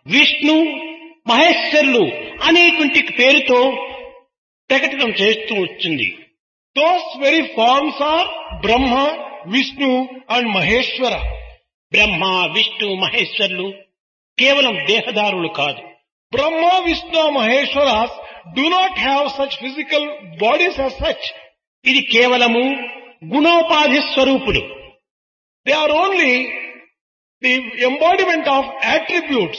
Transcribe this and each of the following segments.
విష్ణు మహేశ్వరులు అనేటువంటి పేరుతో ప్రకటన చేస్తూ వచ్చింది Those very forms are Brahma, Vishnu and Maheshwara. బ్రహ్మ విష్ణు మహేశ్వరులు కేవలం దేహదారులు కాదు Brahma, Vishnu, Maheshwaras do not have such physical bodies as such. ఇది కేవలము గుణోపాధి స్వరూపులు They are only the embodiment of attributes.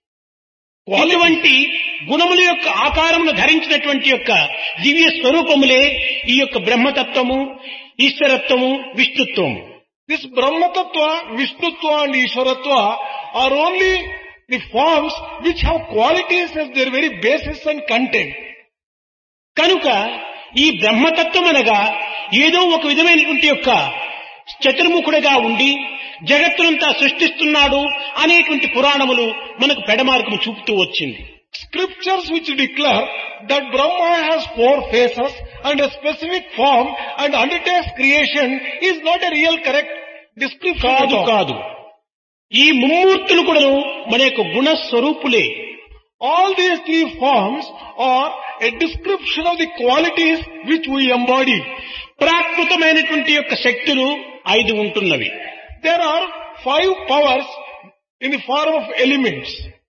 ఇటువంటి గుణముల యొక్క ఆకారమును ధరించినటువంటి యొక్క దివ్య స్వరూపములే ఈ యొక్క బ్రహ్మతత్వము ఈశ్వరత్వము విష్ణుత్వము This Brahma Tattva, Vishnutva and Ishwaratva are only the forms which have qualities as their very basis and content. కనుక ఈ బ్రహ్మతత్వం అనగా ఏదో ఒక విధమైనటువంటి యొక్క చతుర్ముఖుడిగా ఉండి జగత్తునంతా సృష్టిస్తున్నాడు అనేటువంటి పురాణములు మనకు పెడమార్గము చూపుతూ వచ్చింది Scriptures which declare that Brahma has four faces and a specific form and undertakes creation is not a real correct description. at కాదు all. కాదు ఈ ముమ్మూర్తులు కూడా మన యొక్క గుణస్వరూపులే All these three forms are a description of the qualities which we embody. ప్రాకృతమైనటువంటి యొక్క శక్తులు ఐదు ఉంటున్నవి There are five powers in the form of elements.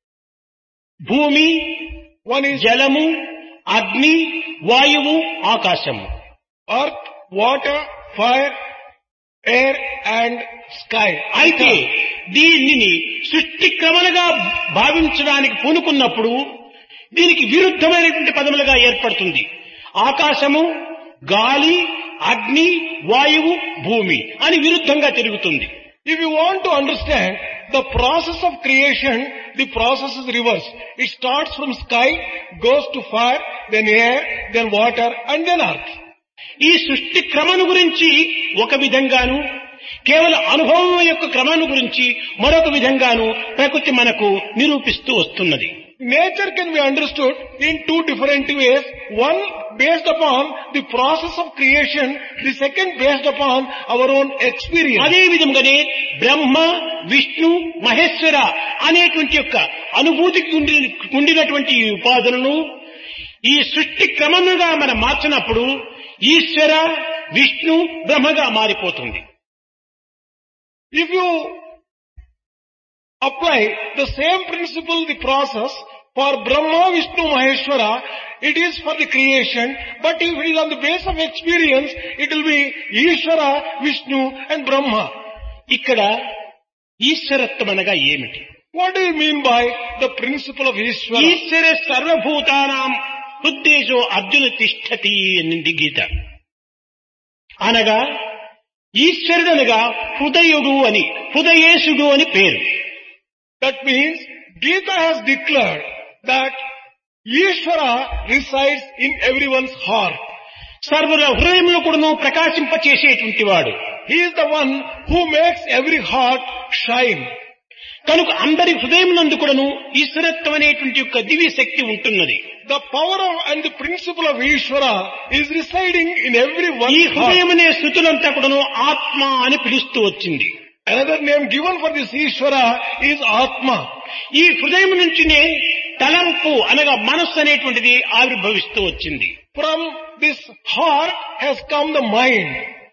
భూమి One is జలము అగ్ని వాయువు ఆకాశము earth, water, fire, air and sky. అయితే దీనిని సృష్టి క్రమలుగా భావించడానికి పూనుకున్నప్పుడు దీనికి విరుద్ధమైనటువంటి పదములుగా ఏర్పడుతుంది ఆకాశము గాలి అగ్ని వాయువు భూమి అని విరుద్ధంగా తిరుగుతుంది If you want to understand the process of creation, the process is reversed. It starts from sky, goes to fire, then air, then water and then earth. ఈ సృష్టి క్రమను గురించి ఒక విధంగాను కేవలం అనుభవం యొక్క క్రమాన్ని గురించి మరొక విధంగాను ప్రకృతి మనకు నిరూపిస్తూ వస్తున్నది Nature can be understood in two different ways. One based upon the process of creation, the second based upon our own experience. అదే విధంగానే బ్రహ్మ విష్ణు మహేశ్వర అనేటువంటి యొక్క అనుభూతికి ఉండి- ఉండినటువంటి ఈ ఉపాధులను ఈ సృష్టి క్రమముగా మనం మార్చినప్పుడు ఈశ్వర విష్ణు బ్రహ్మగా మారిపోతుంది If you apply the same principle, the process for Brahma, Vishnu, Maheshwara, it is for the creation, but if it is on the base of experience, it will be Ishvara, Vishnu and Brahma. ఇక్కడ ఈశ్వరత్వం అనగా ఏమిటి What do you mean by the principle of Ishvara? ఈశ్వర సర్వభూతానాం హృద్దేశో అర్జున తిష్టతి అనింది గీత అనగా ఈశ్వరుడు అనగా హృదయుడు అని హృదయేశుడు అని పేరు That means Gita has declared that Ishvara resides in everyone's heart. సర్వుల హృదయంలో కూడాను ప్రకాశింపచేసేటువంటి వాడు He is the one who makes every heart shine. కనుక అందరి హృదయం నందు కూడాను ఈశ్వరత్వం అనేటువంటి యొక్క దివ్య శక్తి ఉంటున్నది The power of and the principle of Ishvara is residing in every ఈ one's heart. హృదయం అనే స్థుతులంతా కూడాను ఆత్మ అని పిలుస్తూ వచ్చింది Another name given for this Ishvara is Atma. ఈ హృదయం నుంచినే తలంపు అనగా మనస్సు అనేటువంటిది ఆవిర్భవిస్తూ వచ్చింది From this heart has come the mind.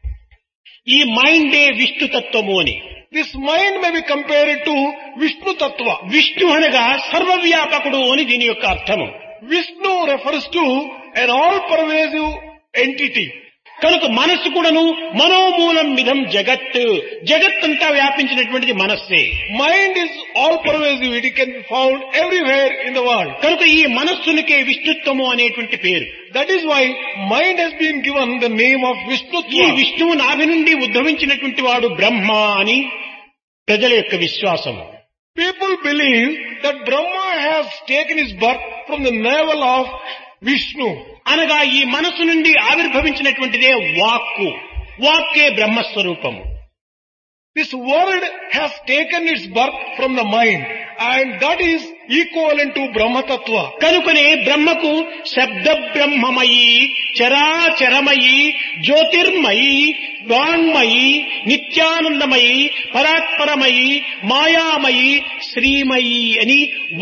ఈ మైండే విష్ణు తత్వము అని This mind may be compared to Vishnu Tattva. Vishnu అనగా సర్వవ్యాపకుడు అని దీని యొక్క అర్థము Vishnu refers to an all-pervasive entity. కనుక మనస్సు కూడాను మనోమూలం విధం జగత్ జగత్ అంతా వ్యాపించినటువంటిది మనస్సే Mind is all-pervasive. It can be found everywhere in the world. కనుక ఈ మనస్సునికే విష్ణుత్వము అనేటువంటి పేరు That is why mind has been given the name of ఈ Vishnutva. విష్ణువు నాభి నుండి ఉద్భవించినటువంటి వాడు బ్రహ్మ అని ప్రజల యొక్క విశ్వాసము People believe that Brahma has taken his birth from the navel of Vishnu. అనగా ఈ మనస్సు నుండి ఆవిర్భవించినటువంటిదే వాక్కు వాక్కే బ్రహ్మస్వరూపము This word has taken its birth from the mind and that is equivalent to Brahma Tattva. కనుకనే బ్రహ్మకు శబ్ద బ్రహ్మమయి చరాచరమయి జ్యోతిర్మయి వాంగ్మయి నిత్యానందమయి పరాత్పరమయి మాయామయి శ్రీమయి అని